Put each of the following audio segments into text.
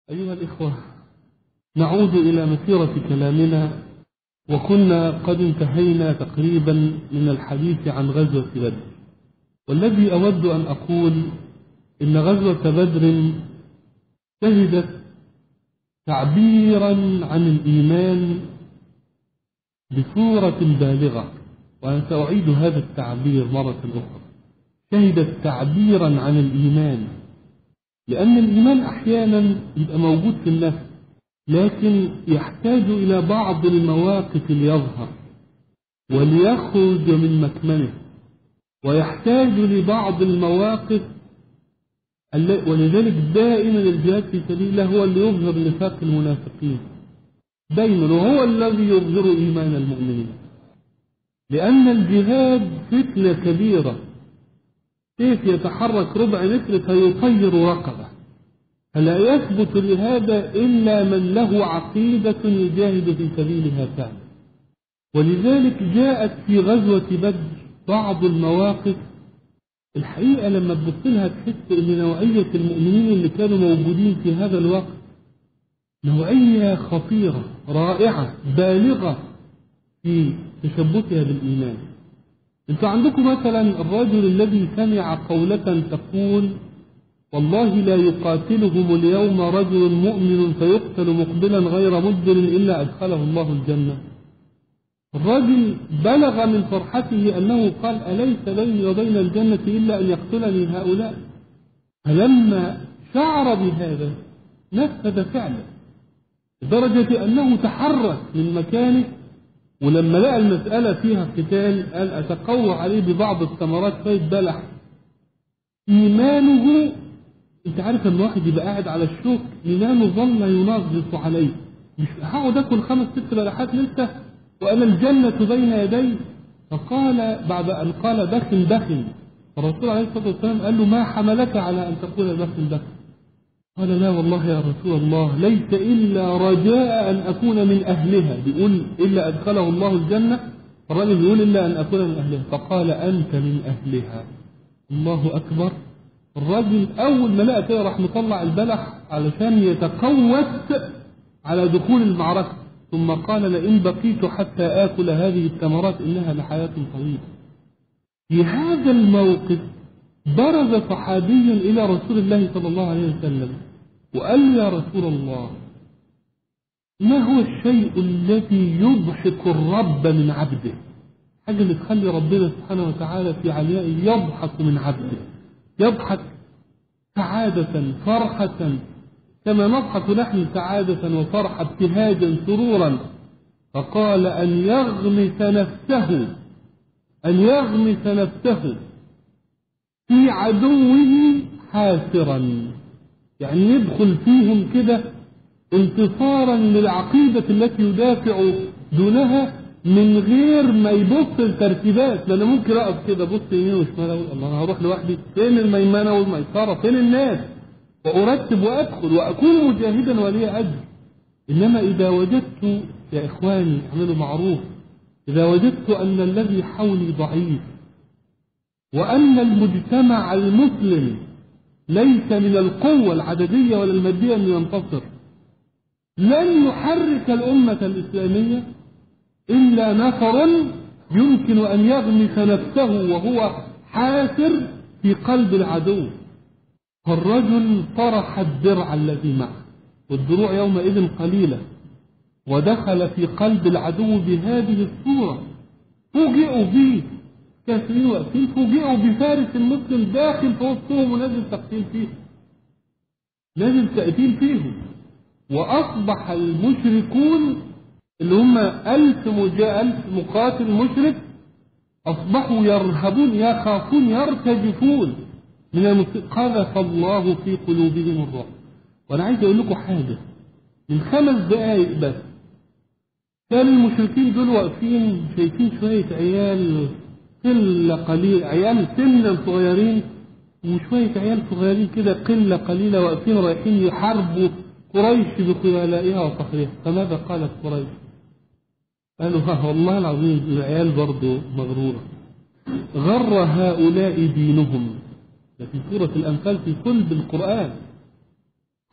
أيها الإخوة نعود إلى مسيرة كلامنا وكنا قد انتهينا تقريبا من الحديث عن غزوة بدر والذي أود أن أقول إن غزوة بدر شهدت تعبيرا عن الإيمان بصورة بالغة وأنا سأعيد هذا التعبير مرة أخرى شهدت تعبيرا عن الإيمان لأن الإيمان أحيانا يبقى موجود في النفس لكن يحتاج إلى بعض المواقف ليظهر وليخرج من مكمنه ويحتاج لبعض المواقف ولذلك دائما الجهاد في سبيل الله هو اللي يظهر نفاق المنافقين دائما وهو الذي يظهر إيمان المؤمنين لأن الجهاد فتنة كبيرة كيف يتحرك ربع متر فيطير رقبة فلا يثبت لهذا إلا من له عقيدة يجاهد في سبيلها فعلا ولذلك جاءت في غزوة بدر بعض المواقف الحقيقة لما تبص لها تحس إن نوعية المؤمنين اللي كانوا موجودين في هذا الوقت نوعية خطيرة رائعة بالغة في تشبثها بالإيمان انتوا عندكم مثلا الرجل الذي سمع قولة تقول والله لا يقاتلهم اليوم رجل مؤمن فيقتل مقبلا غير مدبر إلا أدخله الله الجنة الرجل بلغ من فرحته أنه قال أليس بيني وبين الجنة إلا أن يقتلني هؤلاء فلما شعر بهذا نفذ فعله لدرجة أنه تحرك من مكانه ولما لقى المسألة فيها قتال قال أتقوى عليه ببعض الثمرات فيتبلع إيمانه أنت عارف لما واحد يبقى قاعد على الشوك إيمانه ظل ينغص عليه مش هقعد آكل خمس ست بلحات لسه وأنا الجنة بين يدي فقال بعد أن قال بخن بخن الرسول عليه الصلاة والسلام قال له ما حملك على أن تقول بخن بخن قال لا والله يا رسول الله ليس إلا رجاء أن أكون من أهلها بيقول إلا أدخله الله الجنة الراجل بيقول إلا أن أكون من أهلها فقال أنت من أهلها الله أكبر الراجل أول ما لقى كده راح مطلع البلح علشان يتقوت على دخول المعركة ثم قال لئن بقيت حتى آكل هذه الثمرات إنها لحياة طويلة في هذا الموقف برز صحابي إلى رسول الله صلى الله عليه وسلم وقال يا رسول الله ما هو الشيء الذي يضحك الرب من عبده حاجة اللي تخلي ربنا سبحانه وتعالى في عليائه يضحك من عبده يضحك سعادة فرحة كما نضحك نحن سعادة وفرحة ابتهاجا سرورا فقال أن يغمس نفسه أن يغمس نفسه في عدوه حاسرا يعني يدخل فيهم كده انتصارا للعقيدة التي يدافع دونها من غير ما يبص الترتيبات لأن ممكن أقف كده بص يمين وشمال أقول الله أنا هروح لوحدي فين الميمنة والميسرة فين الناس وأرتب وأدخل وأكون مجاهدا ولي أجر إنما إذا وجدت يا إخواني اعملوا معروف إذا وجدت أن الذي حولي ضعيف وأن المجتمع المسلم ليس من القوة العددية ولا المادية أن ينتصر لن يحرك الأمة الإسلامية إلا نفر يمكن أن يغمس نفسه وهو حاسر في قلب العدو فالرجل طرح الدرع الذي معه والدروع يومئذ قليلة ودخل في قلب العدو بهذه الصورة فوجئوا به كافرين واقفين فوجئوا بفارس المسلم داخل في وسطهم ونازل تقتيل فيهم نازل تقتيل فيهم وأصبح المشركون اللي هم ألف مجا ألف مقاتل مشرك أصبحوا يرهبون يخافون يرتجفون من المسلمين قذف الله في قلوبهم الرعب وأنا عايز أقول لكم حاجة من خمس دقائق بس كان المشركين دول واقفين شايفين شوية عيال قلة قليل عيال سنا صغيرين وشوية عيال صغيرين كده قلة قليلة واقفين رايحين يحاربوا قريش بخيلائها وفخرها فماذا قالت قريش؟ قالوا ها والله العظيم العيال برضه مغرورة غر هؤلاء دينهم ده في سورة الأنفال في صلب القرآن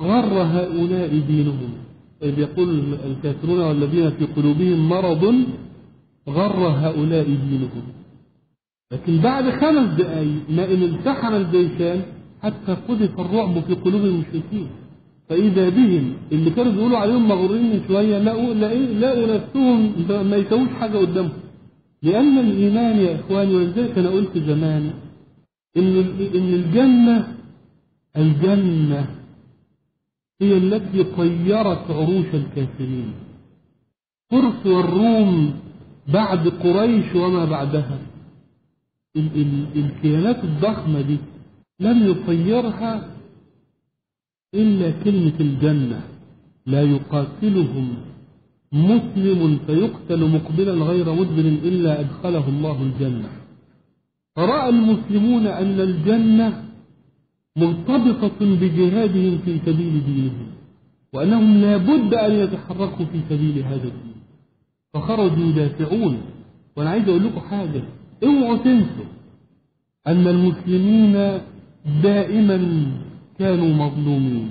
غر هؤلاء دينهم إذ يقول الكافرون والذين في قلوبهم مرض غر هؤلاء دينهم لكن بعد خمس دقائق ما إن التحم الجيشان حتى قذف الرعب في قلوب المشركين فإذا بهم اللي كانوا بيقولوا عليهم مغرورين من شوية لقوا لقوا نفسهم ما يسووش حاجة قدامهم لأن الإيمان يا إخواني ولذلك أنا قلت زمان إن إن الجنة الجنة هي التي طيرت عروش الكافرين فرس والروم بعد قريش وما بعدها ال ال الكيانات الضخمة دي لم يطيرها إلا كلمة الجنة لا يقاتلهم مسلم فيقتل مقبلا غير مدبر إلا أدخله الله الجنة فرأى المسلمون أن الجنة مرتبطة بجهادهم في سبيل دينهم وأنهم لا بد أن يتحركوا في سبيل هذا الدين فخرجوا يدافعون وأنا عايز أقول لكم حاجة اوعوا تنسوا أن المسلمين دائما كانوا مظلومين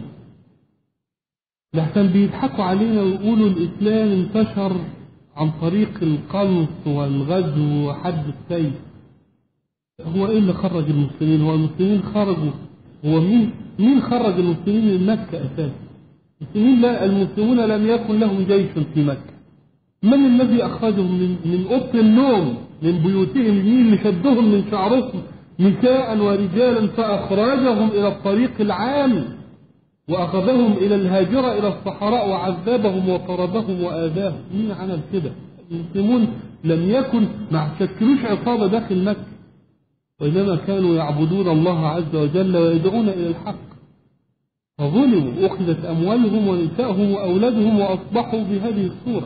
لحسن بيضحكوا علينا ويقولوا الإسلام انتشر عن طريق القنص والغزو وحد السيف هو ايه اللي خرج المسلمين هو المسلمين خرجوا هو مين مين خرج المسلمين من مكة أساسا المسلمين لا المسلمون لم يكن لهم جيش في مكة من الذي أخرجهم من من أوضة النوم من بيوتهم مين اللي شدهم من شعرهم نساء ورجالا فأخرجهم إلى الطريق العام وأخذهم إلى الهاجرة إلى الصحراء وعذبهم وطردهم وآذاهم مين عمل كده المسلمون لم يكن ما شكلوش عصابة داخل مكة وإنما كانوا يعبدون الله عز وجل ويدعون إلى الحق فظلموا أخذت أموالهم ونسائهم وأولادهم وأصبحوا بهذه الصورة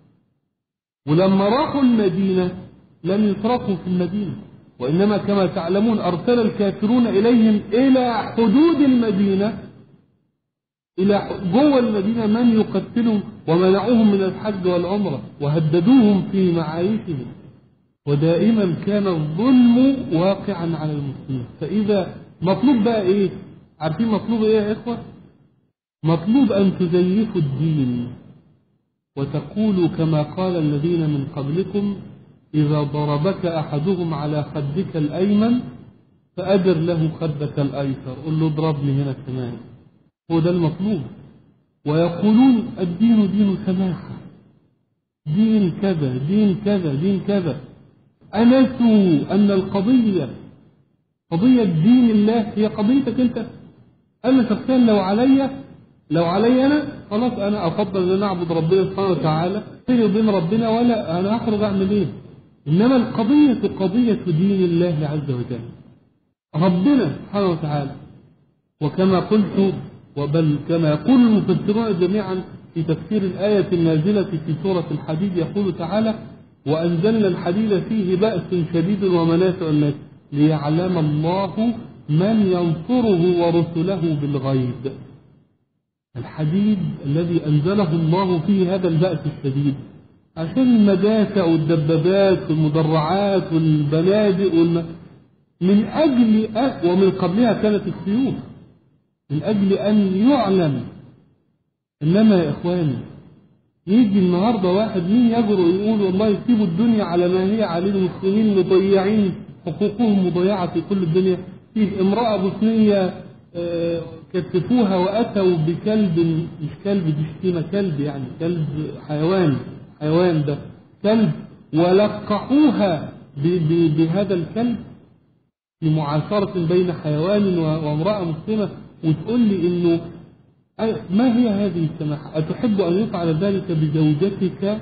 ولما راحوا المدينة لم يتركوا في المدينة وإنما كما تعلمون أرسل الكافرون إليهم إلى حدود المدينة إلى جوه المدينة من يقتلهم ومنعوهم من الحج والعمرة وهددوهم في معايشهم ودائما كان الظلم واقعا على المسلمين فإذا مطلوب بقى إيه عارفين مطلوب إيه يا إخوة مطلوب أن تزيفوا الدين وتقولوا كما قال الذين من قبلكم إذا ضربك أحدهم على خدك الأيمن فأدر له خدك الأيسر قل له اضربني هنا كمان هو ده المطلوب ويقولون الدين دين سماحة دين كذا دين كذا دين كذا أنسوا أن القضية قضية دين الله هي قضيتك أنت أنا شخصيا لو عليا لو علي أنا خلاص أنا أفضل أن أنا أعبد ربنا سبحانه وتعالى بيني وبين ربنا ولا أنا أخرج أعمل إيه إنما القضية قضية دين الله عز وجل ربنا سبحانه وتعالى وكما قلت وبل كما يقول المفسرون جميعا في تفسير الآية النازلة في سورة الحديد يقول تعالى وأنزلنا الحديد فيه بأس شديد ومنافع الناس ليعلم الله من ينصره ورسله بالغيب الحديد الذي أنزله الله فيه هذا البأس الشديد عشان المدافع والدبابات والمدرعات والبنادق والم... من أجل أ... ومن قبلها كانت السيوف من أجل أن يعلم إنما يا إخواني يجي النهاردة واحد مين يجرؤ يقول والله يسيبوا الدنيا على ما هي عليه المسلمين مضيعين حقوقهم مضيعة في كل الدنيا في امرأة بوسنية آه، كتفوها وأتوا بكلب مش كلب دي شتيمة كلب يعني كلب حيوان حيوان ده كلب ولقحوها ب- ب- بهذا الكلب في معاشرة بين حيوان و- وامرأة مسلمة وتقول لي انه أي- ما هي هذه السماحة أتحب أن يفعل ذلك بزوجتك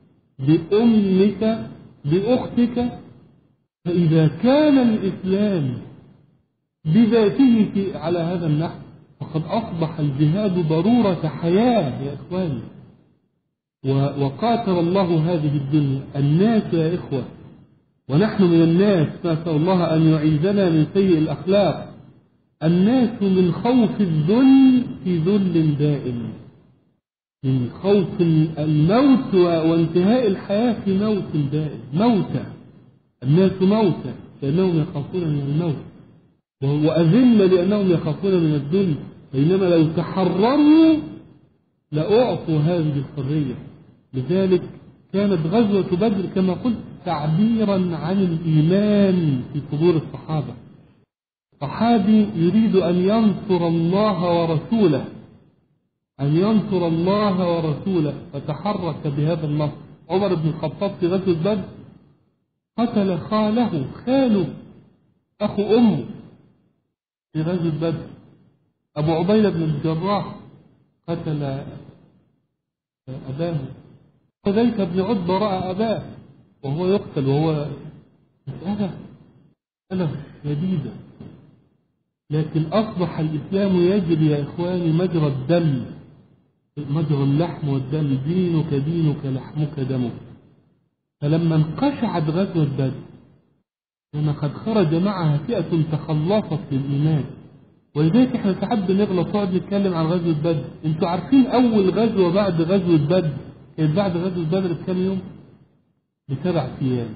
بأمك بأختك فإذا كان الإسلام بذاته في على هذا النحو فقد أصبح الجهاد ضرورة حياة يا إخواني و- وقاتل الله هذه الدنيا الناس يا إخوة ونحن من الناس نسأل الله أن يعيذنا من سيء الأخلاق الناس من خوف الذل في ذل دائم من خوف الموت و- وانتهاء الحياة في موت دائم موتى الناس موتى لأنهم يخافون من الموت وهو أذل لأنهم يخافون من الذل بينما لو تحرروا لأعطوا هذه الحرية لذلك كانت غزوة بدر كما قلت تعبيرا عن الإيمان في صدور الصحابة صحابي يريد أن ينصر الله ورسوله أن ينصر الله ورسوله فتحرك بهذا النصر عمر بن الخطاب في غزوة بدر قتل خاله خاله أخو أمه في غزوة بدر أبو عبيدة بن الجراح قتل أباه حذيفة بن عتبة رأى أباه وهو يقتل وهو مسألة مسألة شديدة لكن أصبح الإسلام يجري يا إخواني مجرى الدم مجرى اللحم والدم دينك دينك لحمك دمك فلما انقشعت غزوة بدر لما قد خرج معها فئة تخلصت للإيمان ولذلك احنا ساعات بنغلط نقعد نتكلم عن غزوة بدر انتوا عارفين أول غزوة بعد غزوة بدر كانت بعد غزوة بدر بكام يوم؟ بسبع أيام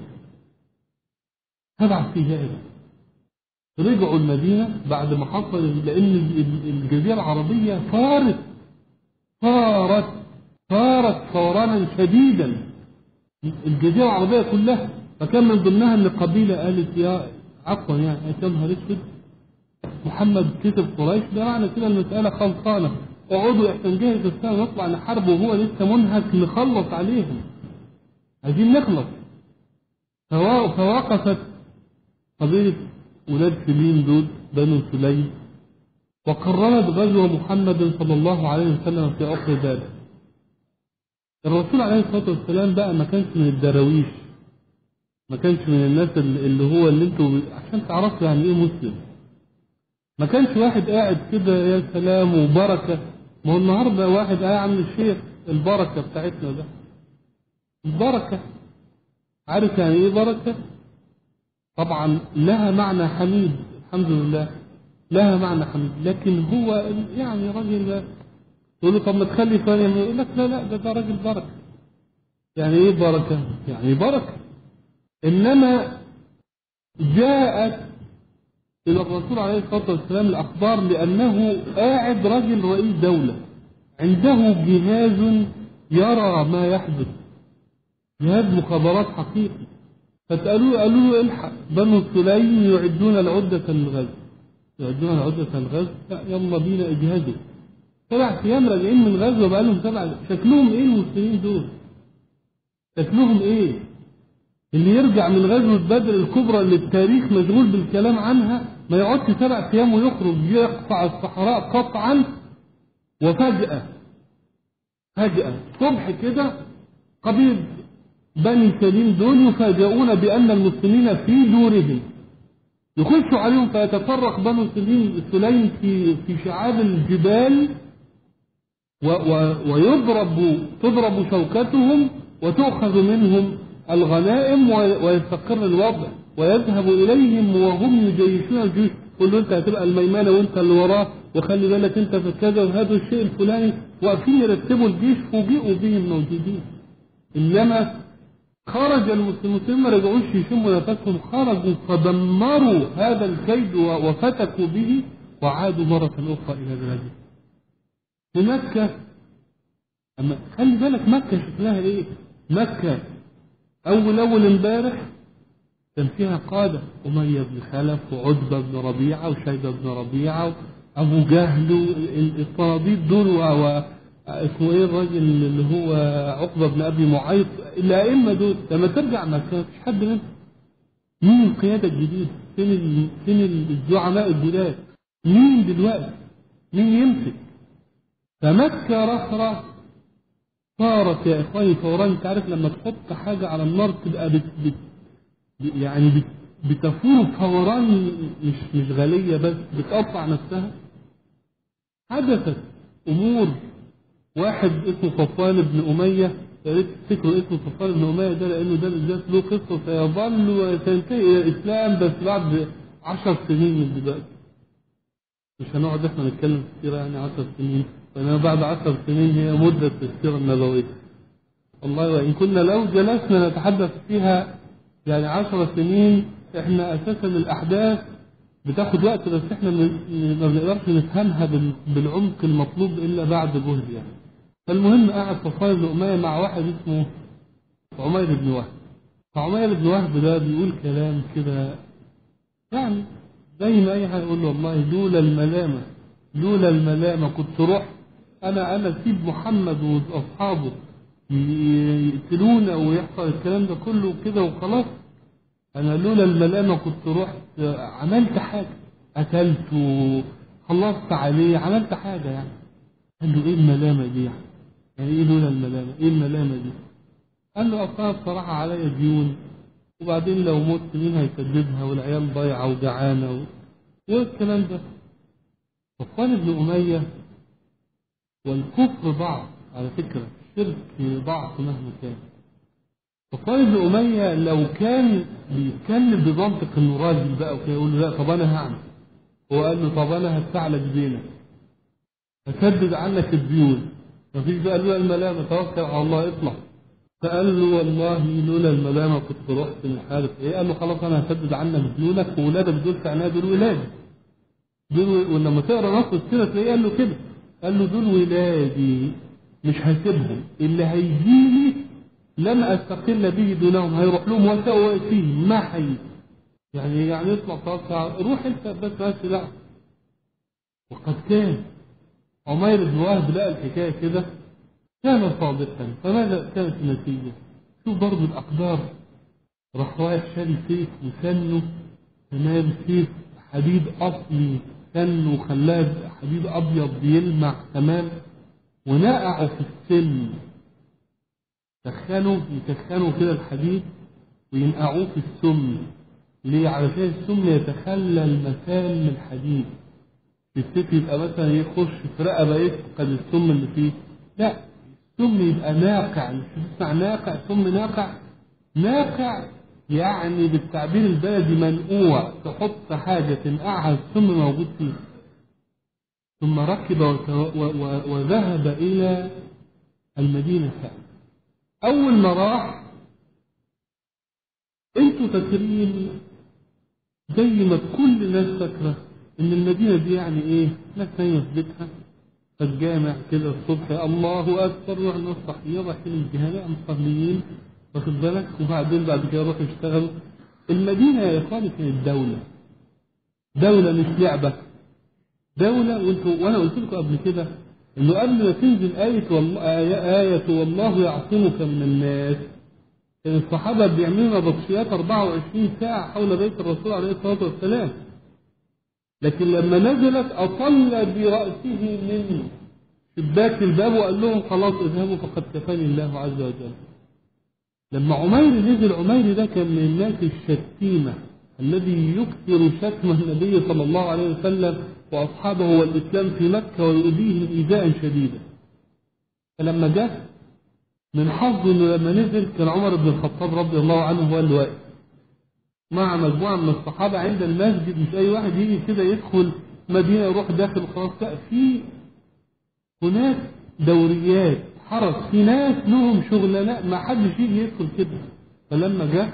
سبع أيام رجعوا المدينة بعد ما حصل لأن الجزيرة العربية صارت صارت صارت فورانا شديدا الجزيرة العربية كلها فكان من ضمنها ان قبيلة قالت يا عفوا يعني يا نهار اسود محمد كتب قريش ده معنى كده المسألة خلصانة اقعدوا احنا نجهز السنة نطلع نحارب وهو لسه منهك نخلص عليهم عايزين نخلص فوقفت قبيلة ولاد سليم دول بنو سليم وقررت غزو محمد صلى الله عليه وسلم في عقر ذلك الرسول عليه الصلاة والسلام بقى ما كانش من الدراويش ما كانش من الناس اللي هو اللي انتوا عشان تعرفوا يعني ايه مسلم ما كانش واحد قاعد كده يا سلام وبركة ما هو النهاردة واحد قاعد عامل الشيخ البركة بتاعتنا ده البركة عارف يعني ايه بركة طبعا لها معنى حميد الحمد لله لها معنى حميد لكن هو يعني راجل تقول له طب ما تخلي ثانية يقول لك لا لا ده, ده راجل بركة يعني ايه بركة يعني بركة انما جاءت الى الرسول عليه الصلاة والسلام الاخبار لانه قاعد راجل رئيس دولة عنده جهاز يرى ما يحدث جهاز مخابرات حقيقي فسألوه قالوا له الحق بنو سليم يعدون العدة للغزو يعدون العدة للغزو لا يلا بينا اجهزوا سبع ايام راجعين من غزوه بقى لهم سبع شكلهم ايه المسلمين دول؟ شكلهم ايه؟ اللي يرجع من غزوه بدر الكبرى اللي التاريخ مشغول بالكلام عنها ما يقعدش سبع ايام ويخرج يقطع الصحراء قطعا وفجأة فجأة صبح كده قبيل بني سليم دول يفاجئون بأن المسلمين في دورهم يخشوا عليهم فيتفرق بنو سليم سليم في في شعاب الجبال و و ويضرب تضرب شوكتهم وتؤخذ منهم الغنائم ويستقر الوضع ويذهب إليهم وهم يجيشون الجيش قل له أنت هتبقى الميمنة وأنت اللي وراه وخلي بالك أنت في كذا وهذا الشيء الفلاني واقفين يرتبوا الجيش فوجئوا بهم موجودين إنما خرج المسلمين ما رجعوش يشموا نفسهم خرجوا فدمروا هذا الكيد وفتكوا به وعادوا مرة أخرى إلى بلادهم في مكة أما خلي بالك مكة شكلها إيه مكة أول أول امبارح كان فيها قادة أمية بن خلف وعتبة بن ربيعة وشيبة بن ربيعة وأبو جهل الصناديد دول و اسمه ايه الراجل اللي هو عقبه بن ابي معيط الائمه دول لما ترجع ما فيش حد منهم مين القياده الجديده؟ فين ال... فين الزعماء الجداد؟ مين دلوقتي؟ مين يمسك؟ فمكه رخرة صارت يا اخواني فورا انت عارف لما تحط حاجه على النار تبقى بت... بت... يعني بت... بتفور فوران مش مش غاليه بس بتقطع نفسها حدثت امور واحد اسمه صفوان بن أمية يا ريت تفتكروا اسمه صفوان بن أمية ده لأنه ده بالذات له قصة سيظل وسينتهي إلى الإسلام بس بعد عشر سنين من دلوقتي مش هنقعد احنا نتكلم في السيرة يعني عشر سنين فإنما بعد عشر سنين هي مدة السيرة النبوية والله وإن كنا لو جلسنا نتحدث فيها يعني عشر سنين احنا أساسا الأحداث بتاخد وقت بس احنا م- ما بنقدرش نفهمها بال- بالعمق المطلوب الا بعد جهد يعني فالمهم قعد صفوان بن اميه مع واحد اسمه عمير بن وهب فعمير بن وهب ده بيقول كلام كده يعني زي ما اي حد يقول له والله لولا الملامه لولا الملامه كنت رحت انا انا اسيب محمد واصحابه ي- يقتلونا ويحصل الكلام ده كله كده وخلاص انا لولا الملامه كنت رحت عملت حاجه قتلته خلصت عليه عملت حاجه يعني قال له ايه الملامه دي يعني يعني ايه لولا الملامه ايه الملامه دي قال له اصلا بصراحه عليا ديون وبعدين لو مت مين هيسددها والعيال ضايعه وجعانه و... والكلام ده صفوان بن اميه والكفر ضعف على فكره الشرك ضعف مهما كان صفوان بن أمية لو كان بيتكلم بمنطق إنه راجل بقى وكده يقول له لا طب أنا هعمل هو قال له طب أنا هدفع لك دينك هسدد عنك الديون مفيش بقى له الملامة توكل على الله اطلع فقال له والله لولا الملامة كنت رحت مش عارف ايه قال له خلاص انا هسدد عنك ديونك وولادك دول في عناية دول ولادي دول ولما تقرا نص كده تلاقيه قال له كده قال له دول ولادي مش هسيبهم اللي هيجيلي لم استقل به دونهم هيروح لهم وسوء فيه ما حي يعني يعني يطلع طاقة روح انت بس بس لا وقد كان عمير بن وهب لقى الحكايه كده كان صادقا فماذا كانت النتيجه؟ شوف برضه الاقدار راح رايح شاري سيف وسنه تمام سيف حديد اصلي سنه وخلاه حديد ابيض بيلمع تمام ونقعه في السن سخنوا يسخنوا كده الحديد وينقعوه في السم ليه علشان السم يتخلل مسام الحديد السيف يبقى مثلا يخش في رقبه يفقد السم اللي فيه لا السم يبقى ناقع مش بتسمع ناقع سم ناقع ناقع يعني بالتعبير البلدي منقوع تحط حاجه تنقعها السم موجود فيه ثم ركب وت- و- و- وذهب الى المدينه فعلا أول ما راح أنتوا فاكرين زي ما كل الناس فاكرة إن المدينة دي يعني إيه؟ ناس نايمة في بيتها فالجامع كده الصبح الله أكبر يروح الناس صحيين رايحين الجامع مصليين واخد بالك وبعدين بعد كده يروحوا يشتغلوا المدينة يا إخواني كانت دولة دولة مش لعبة دولة وانتوا وانا قلت لكم قبل كده انه قبل ما تنزل آية والله آية, آية والله يعصمك من الناس كان الصحابة بيعملوا نبطشيات 24 ساعة حول بيت الرسول عليه الصلاة والسلام لكن لما نزلت أطل برأسه من شباك الباب وقال لهم خلاص اذهبوا فقد كفاني الله عز وجل لما عمير نزل عمير ده كان من الناس الشتيمة الذي يكثر شتم النبي صلى الله عليه وسلم وأصحابه والإسلام في مكة ويؤذيهم إيذاء شديدا فلما جاء من حظه انه لما نزل كان عمر بن الخطاب رضي الله عنه هو اللي واقف مع مجموعه من الصحابه عند المسجد مش اي واحد يجي كده يدخل مدينه يروح داخل وخلاص لا في هناك دوريات حرس في ناس لهم شغلانات ما حدش يجي يدخل كده فلما جه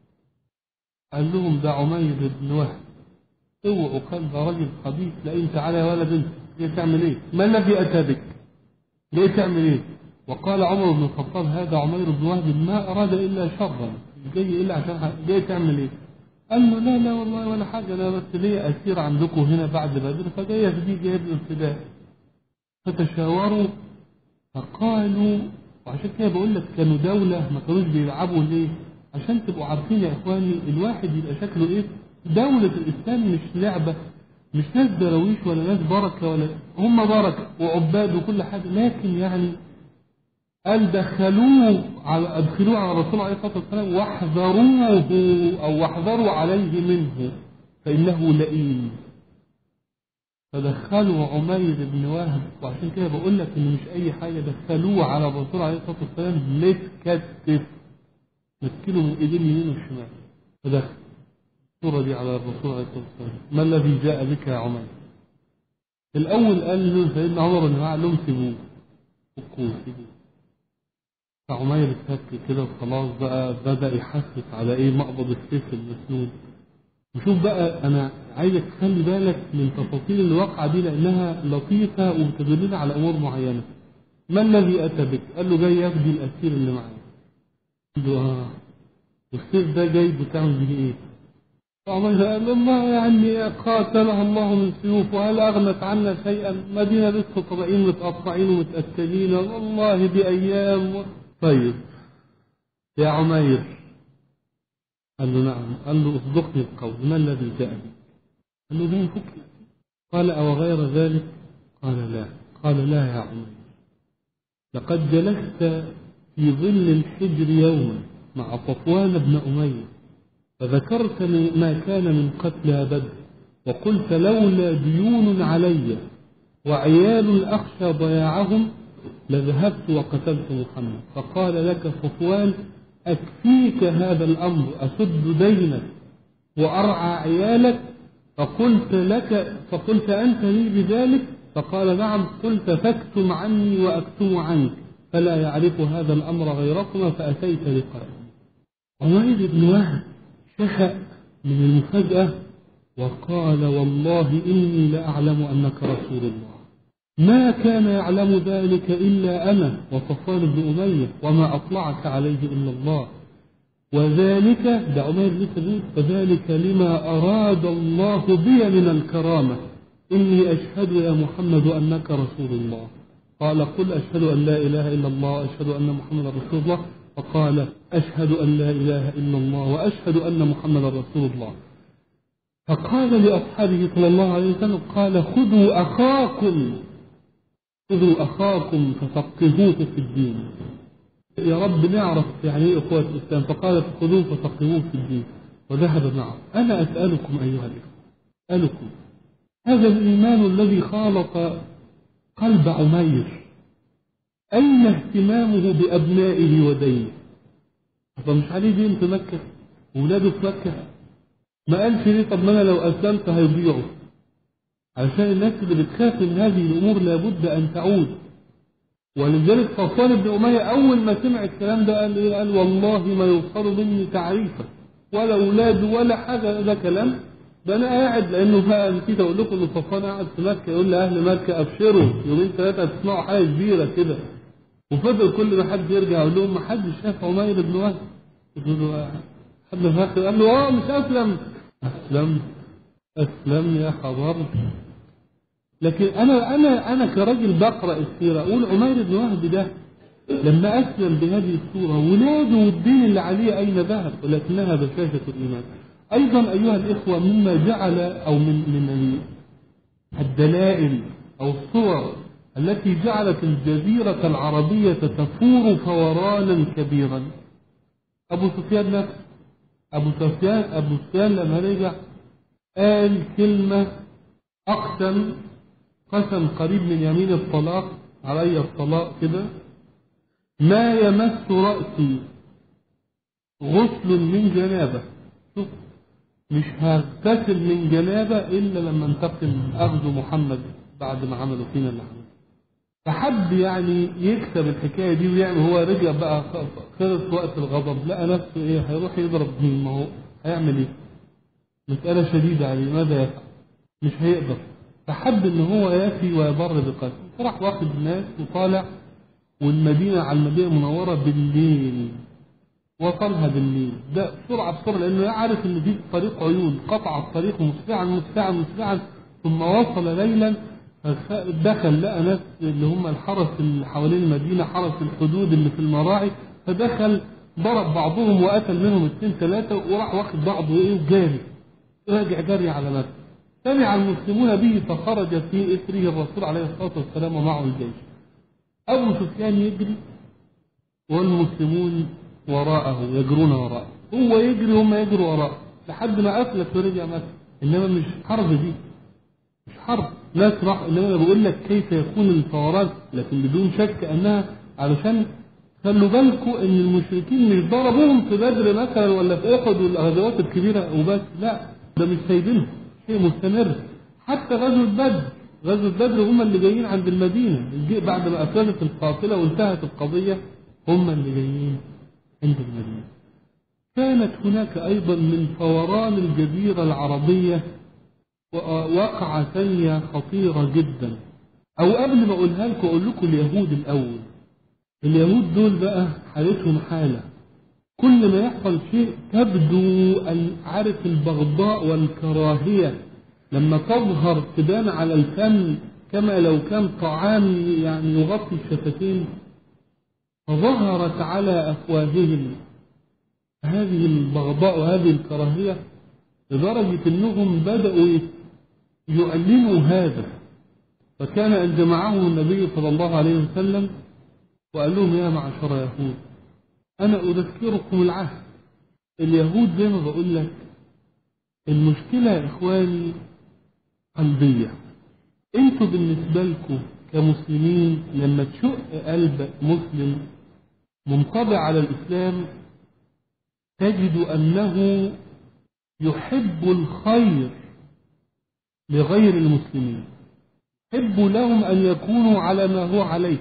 قال لهم ده عمير بن وهب اوعوا قال ده راجل خبيث لا انت على يا ولد انت جاي تعمل ايه؟ ما الذي اتى بك؟ جاي تعمل ايه؟ وقال عمر بن الخطاب هذا عمير بن وهب ما اراد الا شرا جاي الا عشان ح- جاي تعمل ايه؟ قال له لا لا والله ولا حاجه انا بس ليا اسير عندكم هنا بعد بدر فجاي افديه جايب له ابتداء فتشاوروا فقالوا وعشان كده بقول لك كانوا دولة ما كانوش بيلعبوا ليه؟ عشان تبقوا عارفين يا اخواني الواحد يبقى شكله ايه؟ دولة الاسلام مش لعبة مش ناس دراويش ولا ناس بركة ولا هم بركة وعباد وكل حاجة لكن يعني قال دخلوه على ادخلوه على الرسول عليه الصلاه والسلام واحذروه او واحذروا عليه منه فانه لئيم فدخلوا عمير بن وهب وعشان كده بقول لك ان مش اي حاجه دخلوه على الرسول عليه الصلاه والسلام متكتف مسكينه من ايدين اليمين والشمال فدخل الصوره دي على الرسول عليه الصلاه والسلام ما الذي جاء بك يا عمير الاول قال له سيدنا عمر بن قال لهم سيبوه فكوه سيبوه فعمير اتفك كده وخلاص بقى بدأ يحسس على ايه مقبض السيف المسنون وشوف بقى أنا عايزك تخلي بالك من تفاصيل الواقعة دي لأنها لطيفة وتدلنا على أمور معينة ما الذي أتى بك؟ قال له جاي يفدي الأسير اللي معايا قال له آه والسيف ده جاي بتعمل به إيه؟ عمر قال الله يعني قاتلها الله من سيوف وهل أغنت عنا شيئا مدينة لسه طالعين متقطعين ومتأكلين والله بأيام و... طيب يا عمير قال له نعم قال له اصدقني القول ما الذي جاء بك قال له جاي فك قال أو غير ذلك قال لا قال لا يا عمير لقد جلست في ظل الحجر يوما مع صفوان بن أمية فذكرت ما كان من قتلى بدر وقلت لولا ديون علي وعيال أخشى ضياعهم لذهبت وقتلت محمد فقال لك صفوان أكفيك هذا الأمر أسد دينك وأرعى عيالك فقلت لك فقلت أنت لي بذلك فقال نعم قلت فاكتم عني وأكتم عنك فلا يعرف هذا الأمر غيركما فأتيت لقائي عمير بن وهب شخأ من المفاجأة وقال والله إني لأعلم أنك رسول الله ما كان يعلم ذلك إلا أنا وصفوان بن أمية وما أطلعك عليه إلا الله وذلك ده عمير لسه وذلك لما أراد الله بي من الكرامة إني أشهد يا محمد أنك رسول الله قال قل أشهد أن لا إله إلا الله وأشهد أن محمدا رسول الله فقال أشهد أن لا إله إلا الله وأشهد أن محمدا رسول الله فقال لأصحابه صلى الله عليه وسلم قال خذوا أخاكم خذوا أخاكم ففقهوه في الدين يا رب نعرف يعني ايه اخوة الاسلام فقال خذوه ففقهوه في الدين وذهب معه انا اسالكم ايها الاخوه اسالكم هذا الايمان الذي خالط قلب عمير اين اهتمامه بابنائه ودينه طب مش عليه دين في مكه وولاده في مكه ما قالش ليه طب ما انا لو اسلمت هيضيعوا علشان الناس اللي بتخاف من هذه الامور لابد ان تعود ولذلك صفوان بن أمية أول ما سمع الكلام ده قال إيه؟ قال والله ما يوصل مني تعريفا ولا أولاد ولا حاجة ده كلام ده أنا قاعد لأنه بقى نسيت أقول لكم إن صفوان قاعد في مكة يقول لأهل مكة أبشروا يومين ثلاثة تسمعوا حاجة كبيرة كده وفضل كل ما حد يرجع يقول لهم ما حدش شاف عمير بن وهب يقولوا له حد فاكر قال له اه مش أسلم أسلم أسلم يا حضر لكن انا انا انا كراجل بقرا السيره اقول عمير بن وهب ده لما اسلم بهذه الصوره ولاده والدين اللي عليه اين ذهب ولكنها بشاشه الايمان. ايضا ايها الاخوه مما جعل او من من الدلائل او الصور التي جعلت الجزيره العربيه تفور فورانا كبيرا. ابو سفيان نفسه ابو سفيان ابو سفيان لما رجع قال كلمه اقسم قسم قريب من يمين الطلاق علي الطلاق كده ما يمس رأسي غسل من جنابة شوف مش هغتسل من جنابة إلا لما انتقم أخذ محمد بعد ما عملوا فينا اللي عملوا فحد يعني يكسب الحكاية دي ويعمل هو رجع بقى خلص وقت الغضب لقى نفسه ايه هيروح يضرب مين ما هو هيعمل ايه مسألة شديدة عليه ماذا يفعل مش هيقدر فحب ان هو يافي ويبر بقلبه فراح واخد الناس وطالع والمدينة على المدينة المنورة بالليل وصلها بالليل ده بسرعة بسرعة لأنه عارف إن دي طريق عيون قطع الطريق مسرعا مسرعا مسرعا ثم وصل ليلا دخل لقى ناس اللي هم الحرس اللي حوالين المدينة حرس الحدود اللي في المراعي فدخل ضرب بعضهم وقتل منهم اثنين ثلاثة وراح واخد بعضه ايه وجاري راجع جري على نفسه سمع المسلمون به فخرج في إثره الرسول عليه الصلاة والسلام ومعه الجيش أبو سفيان يجري والمسلمون وراءه يجرون وراءه هو يجري هم يجروا وراءه لحد ما أفلت ورجع مكة إنما مش حرب دي مش حرب ناس راح إنما أنا بقول لك كيف يكون الفوران لكن بدون شك أنها علشان خلوا بالكم إن المشركين مش ضربوهم في بدر مثلا ولا في أحد والغزوات الكبيرة وبس لا ده مش سايبينهم شيء مستمر حتى غزوة بدر غزوة بدر هم اللي جايين عند المدينة بعد ما أفلتت القافلة وانتهت القضية هم اللي جايين عند المدينة كانت هناك أيضا من فوران الجزيرة العربية وقعة ثانية خطيرة جدا أو قبل ما أقولها لكم أقول لكم اليهود الأول اليهود دول بقى حالتهم حالة كل ما يحصل شيء تبدو عارف البغضاء والكراهية لما تظهر تبان على الفم كما لو كان طعام يعني يغطي الشفتين فظهرت على أفواههم هذه البغضاء وهذه الكراهية لدرجة أنهم بدأوا يعلنوا هذا فكان أن جمعهم النبي صلى الله عليه وسلم وقال لهم يا معشر يهود أنا أذكركم العهد اليهود زي ما بقول لك المشكلة يا إخواني قلبية انتوا بالنسبة لكم كمسلمين لما تشق قلب مسلم منطبع على الإسلام تجد أنه يحب الخير لغير المسلمين يحب لهم أن يكونوا على ما هو عليه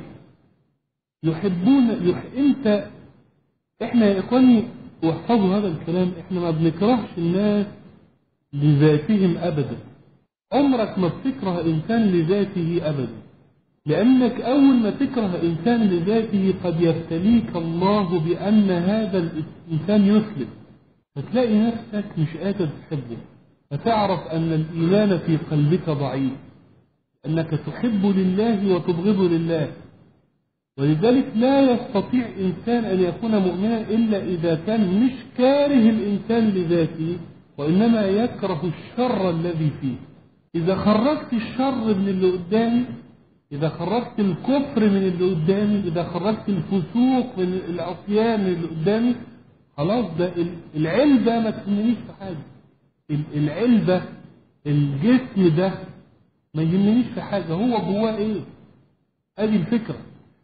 يحبون يح... انت احنا يا اخواني واحفظوا هذا الكلام احنا ما بنكرهش الناس لذاتهم ابدا عمرك ما بتكره انسان لذاته ابدا لانك اول ما تكره انسان لذاته قد يبتليك الله بان هذا الانسان يسلم فتلاقي نفسك مش قادر تحبه فتعرف ان الايمان في قلبك ضعيف انك تحب لله وتبغض لله ولذلك لا يستطيع إنسان أن يكون مؤمنا إلا إذا كان مش كاره الإنسان لذاته وإنما يكره الشر الذي فيه إذا خرجت الشر من اللي قدامي إذا خرجت الكفر من اللي قدامي إذا خرجت الفسوق من العصيان من اللي قدامي خلاص ده العلبة ما تهمنيش في حاجة العلبة الجسم ده ما يهمنيش في حاجة هو جواه إيه هذه الفكرة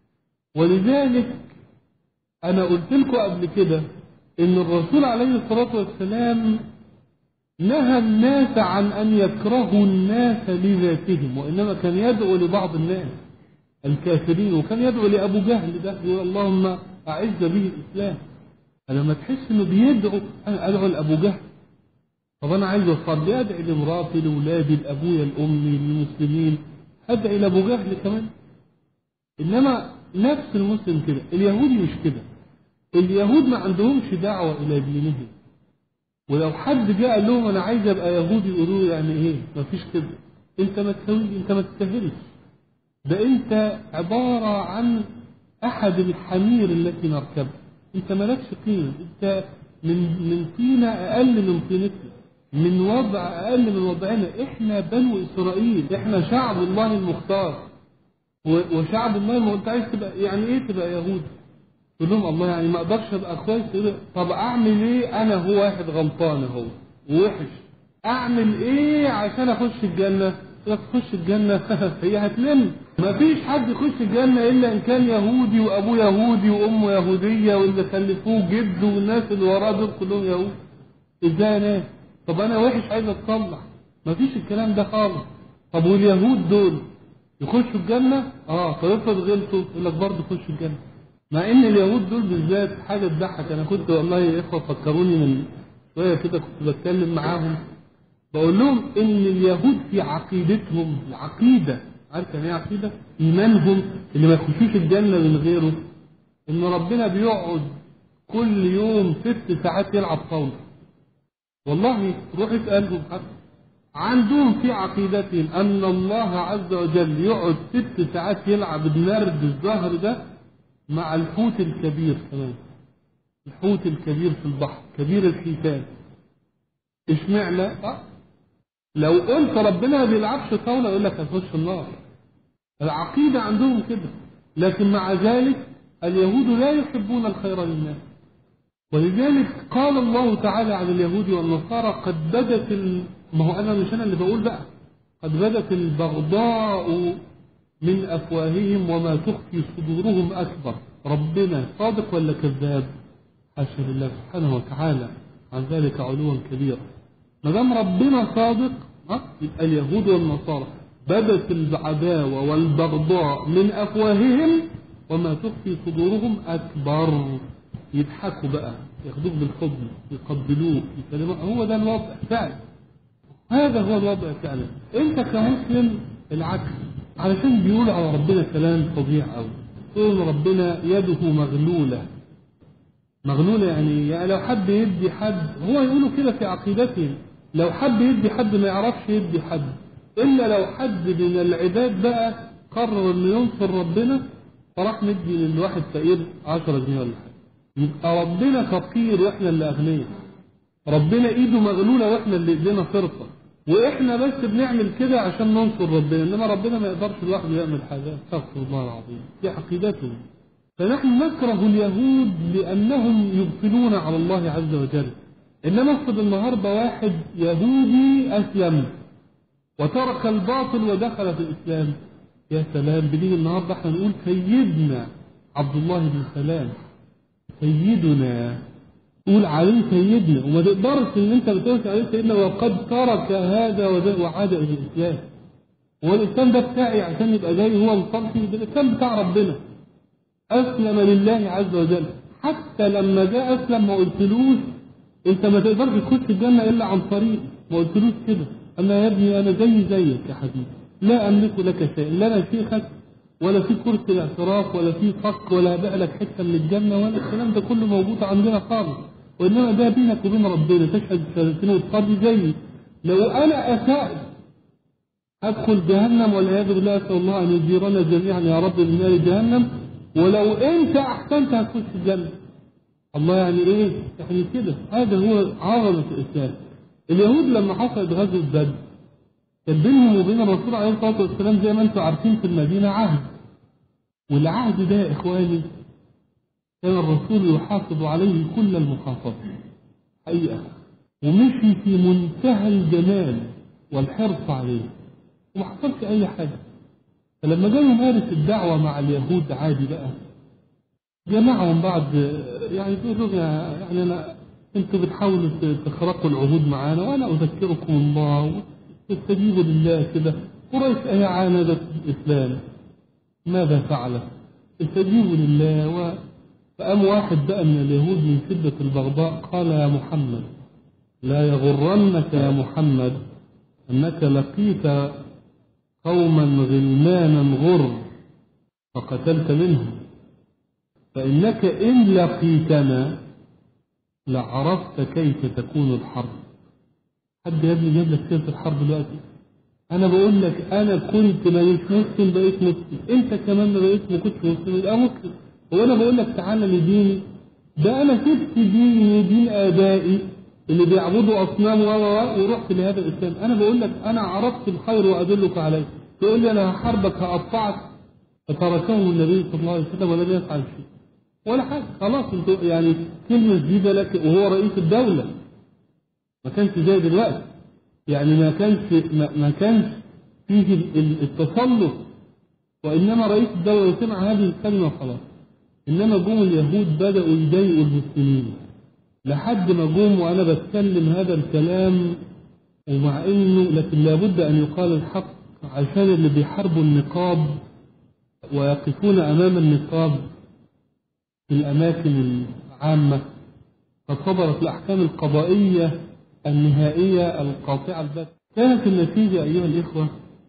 ولذلك أنا قلت لكم قبل كده إن الرسول عليه الصلاة والسلام نهى الناس عن أن يكرهوا الناس لذاتهم وإنما كان يدعو لبعض الناس الكافرين وكان يدعو لأبو جهل ده يقول اللهم أعز به الإسلام لما تحس إنه بيدعو أنا أدعو لأبو جهل طب أنا عايز أصلي أدعي لمراتي لأولادي لأبويا لأمي للمسلمين أدعي لأبو جهل كمان إنما نفس المسلم كده اليهودي مش كده اليهود ما عندهمش دعوة إلى دينهم ولو حد جاء قال لهم أنا عايز أبقى يهودي يقولوا له يعني إيه ما فيش كده أنت ما تسويش أنت ما تستاهلش ده أنت عبارة عن أحد الحمير التي نركبها أنت مالكش قيمة أنت من من طينة أقل من طينتنا من وضع أقل من وضعنا إحنا بنو إسرائيل إحنا شعب الله المختار وشعب الله ما انت عايز تبقى يعني ايه تبقى يهودي تقول لهم الله يعني ما اقدرش ابقى كويس طب اعمل ايه انا هو واحد غلطان اهو ووحش اعمل ايه عشان اخش الجنه تخش الجنة هي هتلم ما فيش حد يخش الجنة إلا إن كان يهودي وأبوه يهودي وأمه يهودية واللي خلفوه جده والناس اللي وراه دول كلهم يهود إزاي أنا طب أنا وحش عايز أتصلح ما فيش الكلام ده خالص طب واليهود دول يخشوا الجنة اه فيفرض غلطوا يقول لك برضه خشوا الجنة مع ان اليهود دول بالذات حاجة تضحك انا كنت والله يا اخوة فكروني من شوية كده كنت بتكلم معاهم بقول لهم ان اليهود في عقيدتهم العقيدة عارف يعني ايه عقيدة؟ ايمانهم اللي ما يخشوش الجنة من غيره ان ربنا بيقعد كل يوم ست ساعات يلعب طاولة والله روح اسألهم حتى عندهم في عقيدتهم أن الله عز وجل يقعد ست ساعات يلعب النرد الزهر ده مع الحوت الكبير كمان الحوت الكبير في البحر كبير الحيتان اشمعنى أه؟ لو قلت ربنا ما بيلعبش طاولة يقول لك هتخش النار العقيدة عندهم كده لكن مع ذلك اليهود لا يحبون الخير للناس ولذلك قال الله تعالى عن اليهود والنصارى قد بدت ال... ما هو انا مش انا اللي بقول بقى قد بدت البغضاء من افواههم وما تخفي صدورهم اكبر ربنا صادق ولا كذاب حاشا لله سبحانه وتعالى عن ذلك علوا كبيرا ما دام ربنا صادق ها يبقى اليهود والنصارى بدت العداوه والبغضاء من افواههم وما تخفي صدورهم اكبر يضحكوا بقى ياخدوك بالحضن يقبلوك يكلموك هو ده الوضع فعلا هذا هو الوضع فعلا انت كمسلم العكس علشان بيقول على ربنا كلام فظيع قوي يقول ربنا يده مغلوله مغلوله يعني, يعني لو حد يدي حد هو يقولوا كده في عقيدتهم لو حد يدي حد ما يعرفش يدي حد الا لو حد من العباد بقى قرر انه ينصر ربنا فراح ندي للواحد فقير 10 جنيه ولا حاجه يبقى ربنا فقير واحنا اللي اغنياء ربنا ايده مغلوله واحنا اللي ايدينا صرفه واحنا بس بنعمل كده عشان ننصر ربنا انما ربنا ما يقدرش لوحده يعمل حاجه استغفر الله العظيم دي عقيدتهم فنحن نكره اليهود لانهم يغفلون على الله عز وجل انما افرض النهارده واحد يهودي اسلم وترك الباطل ودخل في الاسلام يا سلام بنيجي النهارده احنا نقول سيدنا عبد الله بن سلام سيدنا قول عليه سيدنا وما تقدرش ان انت بتقول عليه سيدنا وقد ترك هذا وعاد الى الاسلام هو الاسلام ده بتاعي عشان يبقى زي هو الصالحي ده الاسلام بتاع ربنا اسلم لله عز وجل حتى لما جاء اسلم ما قلتلوش انت ما تقدرش تخش الجنه الا عن طريق ما قلتلوش كده انا يا ابني انا زي زيك يا حبيبي لا املك لك شيء لا انا شيخك ولا في كرسي الاعتراف ولا في فك ولا هبقى لك حته من الجنه ولا الكلام ده كله موجود عندنا خالص وانما ده بينك وبين ربنا تشهد شهادتين وتصلي زيي لو انا اسأت ادخل جهنم والعياذ بالله اسال الله ان يجيرنا جميعا يا رب من نار جهنم ولو انت احسنت هتخش الجنه الله يعني ايه يعني كده هذا هو عظمه الاسلام اليهود لما حصلت غزوه بدر كان بينهم وبين الرسول عليه الصلاه والسلام زي ما انتم عارفين في المدينه عهد والعهد ده يا اخواني كان الرسول يحافظ عليه كل المحافظه حقيقه ومشي في منتهى الجمال والحرص عليه وما حصلش اي حاجه فلما جاي يمارس الدعوه مع اليهود عادي بقى جمعهم بعد يعني تقولوا يعني انا انتوا بتحاولوا تخرقوا العهود معانا وانا اذكركم الله تستجيبوا لله كده قريش اهي عاندت الاسلام ماذا فعلت؟ استجيبوا لله و... فقام واحد بقى من اليهود من شدة البغضاء قال يا محمد لا يغرنك يا محمد أنك لقيت قوما غلمانا غر فقتلت منهم فإنك إن لقيتنا لعرفت كيف تكون الحرب حد يا ابني جاب لك سيرة الحرب دلوقتي أنا بقول لك أنا كنت ماليش مسلم بقيت مسلم أنت كمان ما بقيت ما كنتش مسلم يبقى مسلم هو أنا بقول لك تعالى لديني ده أنا سبت ديني دين آبائي اللي بيعبدوا أصنام و ورحت لهذا الإسلام أنا بقول لك أنا عرفت الخير وأدلك عليه تقول لي أنا هحاربك هقطعك فتركه النبي صلى الله عليه وسلم ولم يفعل شيء ولا حاجة خلاص انتوا يعني كلمة جديدة لك وهو رئيس الدولة ما كانش زي دلوقتي يعني ما كانش ما, ما كانش فيه التسلط وإنما رئيس الدولة سمع هذه الكلمة خلاص إنما جم اليهود بدأوا يضايقوا المسلمين لحد ما جم وأنا بتكلم هذا الكلام ومع إنه لكن لابد أن يقال الحق عشان اللي بيحاربوا النقاب ويقفون أمام النقاب في الأماكن العامة قد صدرت الأحكام القضائية النهائية القاطعة البتة كانت النتيجة أيها الإخوة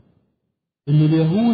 أن اليهود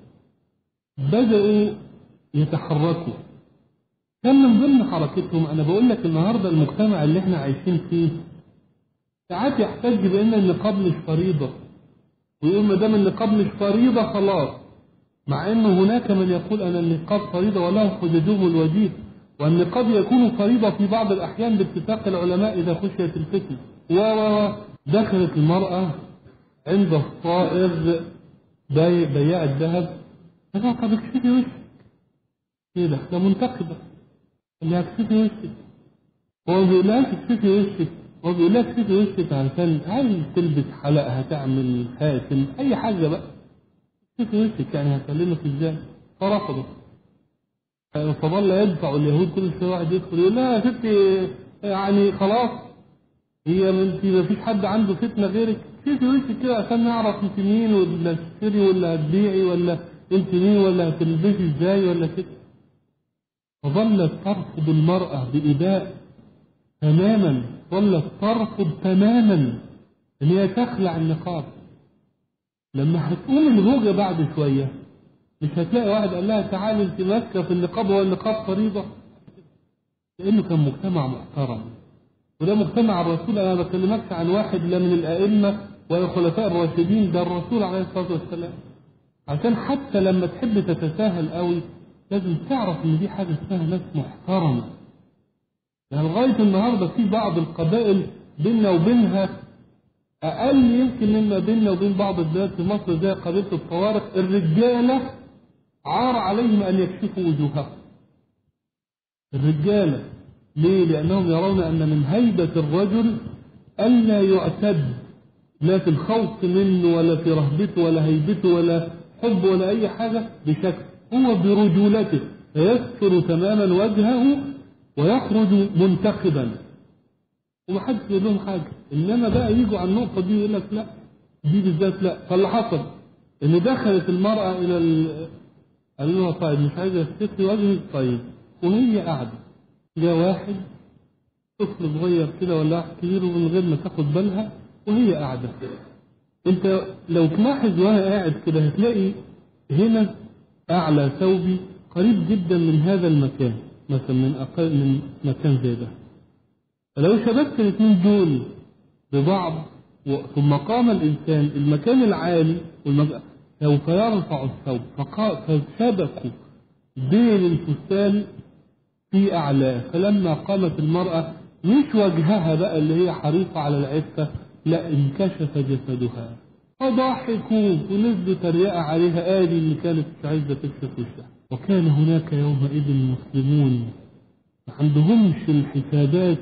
بدأوا يتحركوا كان من ضمن حركتهم أنا بقول لك النهاردة المجتمع اللي احنا عايشين فيه ساعات يحتج بأن النقاب مش فريضة ويقول ما دام النقاب مش فريضة خلاص مع أن هناك من يقول أن النقاب فريضة وله حججهم الوجيه والنقاب يكون فريضة في بعض الأحيان باتفاق العلماء إذا خشيت الفتنة و دخلت المرأة عند الصائغ بياع الذهب قال طب اكشفي وشك كده ده منتقبة اللي هتكشفي وشك هو بيقول لها اكشفي وشك هو بيقول لها اكشفي وشك عشان عايز تلبس حلق هتعمل خاتم أي حاجة بقى اكشفي وشك يعني هكلمك ازاي فرفضت فظل يدفع اليهود كل شويه واحد يدخل يقول لها يا ستي يعني خلاص هي انت ما فيش حد عنده فتنه غيرك شوفي وشك كده عشان نعرف انت مين ولا تشتري ولا هتبيعي ولا انت مين ولا هتلبسي ازاي ولا كده فظلت ترفض المرأة بإباء تماما ظلت ترفض تماما ان هي تخلع النقاب لما هتقوم الهوجة بعد شوية مش هتلاقي واحد قال لها تعالي انت ماسكة في النقاب هو النقاب فريضة لانه كان مجتمع محترم وده مجتمع الرسول انا ما بكلمكش عن واحد لا من الائمة ولا الخلفاء الراشدين ده الرسول عليه الصلاة والسلام عشان حتى لما تحب تتساهل قوي لازم تعرف ان دي حاجة اسمها ناس محترمة يعني لغاية النهاردة في بعض القبائل بيننا وبينها أقل يمكن مما بيننا وبين بعض البلاد في مصر زي قبيلة الطوارق الرجالة عار عليهم أن يكشفوا وجوههم الرجالة ليه؟ لأنهم يرون أن من هيبة الرجل ألا يعتد لا في الخوف منه ولا في رهبته ولا هيبته ولا حب ولا أي حاجة بشكل هو برجولته فيستر تماما وجهه ويخرج منتخبا ومحدش يقول لهم حاجة إنما بقى يجوا على النقطة دي ويقول لك لا دي بالذات لا فاللي حصل إن دخلت المرأة إلى ال... قالوا لها طيب مش عايزة تستري وجهك طيب وهي قاعدة جاء واحد طفل صغير كده ولا واحد كبير ومن غير ما تاخد بالها وهي قاعدة انت لو تلاحظ وانا قاعد كده هتلاقي هنا اعلى ثوبي قريب جدا من هذا المكان مثلا من اقل من مكان زي ده فلو شبكت الاثنين دول ببعض ثم قام الانسان المكان العالي والمكان سوف يرفع الثوب فشبكوا بين الفستان في أعلاه فلما قامت المرأة مش وجهها بقى اللي هي حريصة على العفة لا انكشف جسدها فضحكوا ونزلوا تريقة عليها آدي اللي كانت مش عايزة تكشف وشها وكان هناك يومئذ مسلمون ما عندهمش الحسابات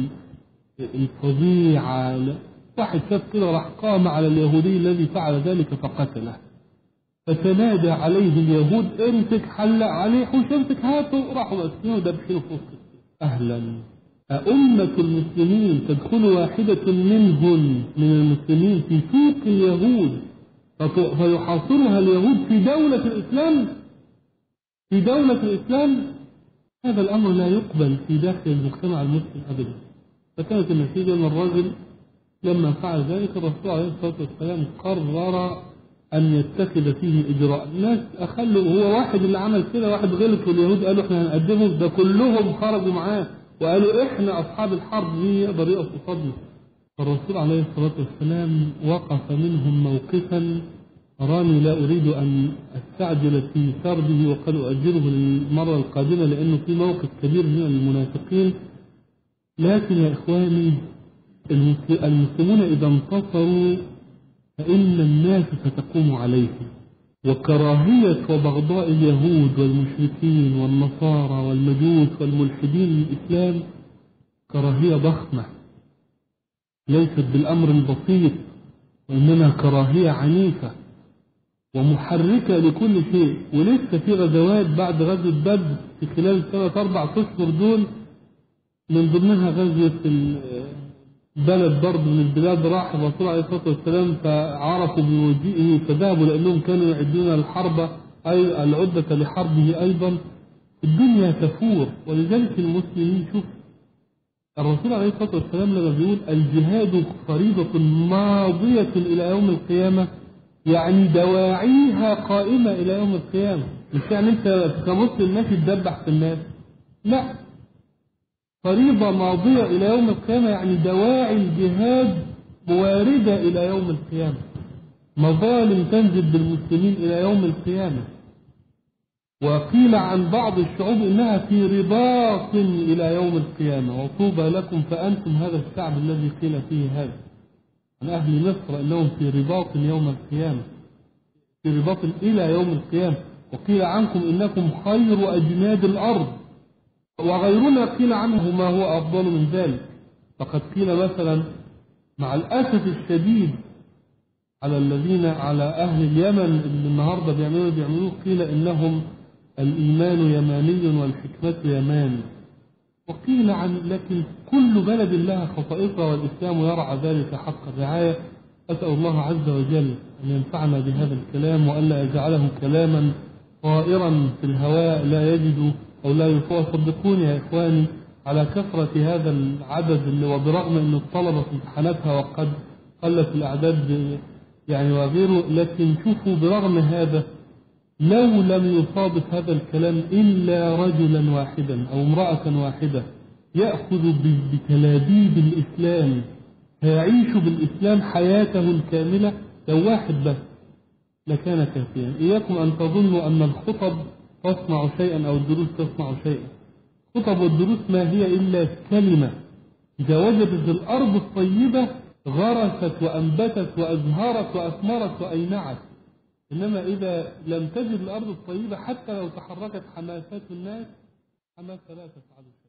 الفظيعة واحد شاف كده راح قام على اليهودي الذي فعل ذلك فقتله فتنادى عليه اليهود امسك حلق عليه حوش امسك هاته راحوا ماسكينه ودبحينه في وسط اهلا أأمة المسلمين تدخل واحدة منهن من المسلمين في سوق اليهود فيحاصرها اليهود في دولة الإسلام في دولة الإسلام هذا الأمر لا يقبل في داخل المجتمع المسلم أبدا فكانت النتيجة أن الرجل لما فعل ذلك الرسول عليه الصلاة والسلام قرر أن يتخذ فيه إجراء الناس أخلوا هو واحد اللي عمل كده واحد غلط واليهود قالوا احنا هنقدمه ده كلهم خرجوا معاه وقالوا احنا أصحاب الحرب مين يقدر يقف قصادنا فالرسول عليه الصلاة والسلام وقف منهم موقفا أراني لا أريد أن أستعجل في سرده وقد أؤجله للمرة القادمة لأنه في موقف كبير من المنافقين لكن يا إخواني المسلمون إذا انتصروا فإن الناس ستقوم عليهم وكراهية وبغضاء اليهود والمشركين والنصارى والمجوس والملحدين للإسلام كراهية ضخمة ليست بالأمر البسيط وإنما كراهية عنيفة ومحركة لكل شيء ولسه في غزوات بعد غزوة بدر في خلال ثلاث أربع أشهر دول من ضمنها غزوة بلد برضه من البلاد راح الرسول عليه الصلاه والسلام فعرفوا بمجيئه فذهبوا لانهم كانوا يعدون الحرب اي العده لحربه ايضا الدنيا تفور ولذلك المسلمين شوف الرسول عليه الصلاه والسلام لما بيقول الجهاد فريضه ماضيه الى يوم القيامه يعني دواعيها قائمه الى يوم القيامه مش يعني انت كمسلم ماشي تدبح في الناس لا فريضة ماضية إلى يوم القيامة يعني دواعي الجهاد واردة إلى يوم القيامة مظالم تنزل بالمسلمين إلى يوم القيامة وقيل عن بعض الشعوب إنها في رباط إلى يوم القيامة وطوبى لكم فأنتم هذا الشعب الذي قيل فيه هذا عن أهل مصر أنهم في رباط يوم القيامة في رباط إلى يوم القيامة وقيل عنكم إنكم خير أجناد الأرض وغيرنا قيل عنه ما هو أفضل من ذلك فقد قيل مثلا مع الأسف الشديد على الذين على أهل اليمن اللي النهاردة بيعملوا بيعملوه قيل إنهم الإيمان يماني والحكمة يمان وقيل عن لكن كل بلد لها خصائصها والإسلام يرعى ذلك حق الرعاية أسأل الله عز وجل أن ينفعنا بهذا الكلام وألا يجعله كلاما طائرا في الهواء لا يجد أو لا يفوق صدقوني يا إخواني على كثرة هذا العدد اللي وبرغم أن الطلبة في امتحاناتها وقد قلت الأعداد يعني وغيره لكن شوفوا برغم هذا لو لم يصادف هذا الكلام إلا رجلا واحدا أو امرأة واحدة يأخذ بتلابيب الإسلام فيعيش بالإسلام حياته الكاملة لو واحد بس لكان كافيا إياكم أن تظنوا أن الخطب تصنع شيئا أو الدروس تصنع شيئا خطب والدروس ما هي إلا كلمة إذا وجدت الأرض الطيبة غرست وأنبتت وأزهرت وأثمرت وأينعت إنما إذا لم تجد الأرض الطيبة حتى لو تحركت حماسات الناس حماسة لا تفعل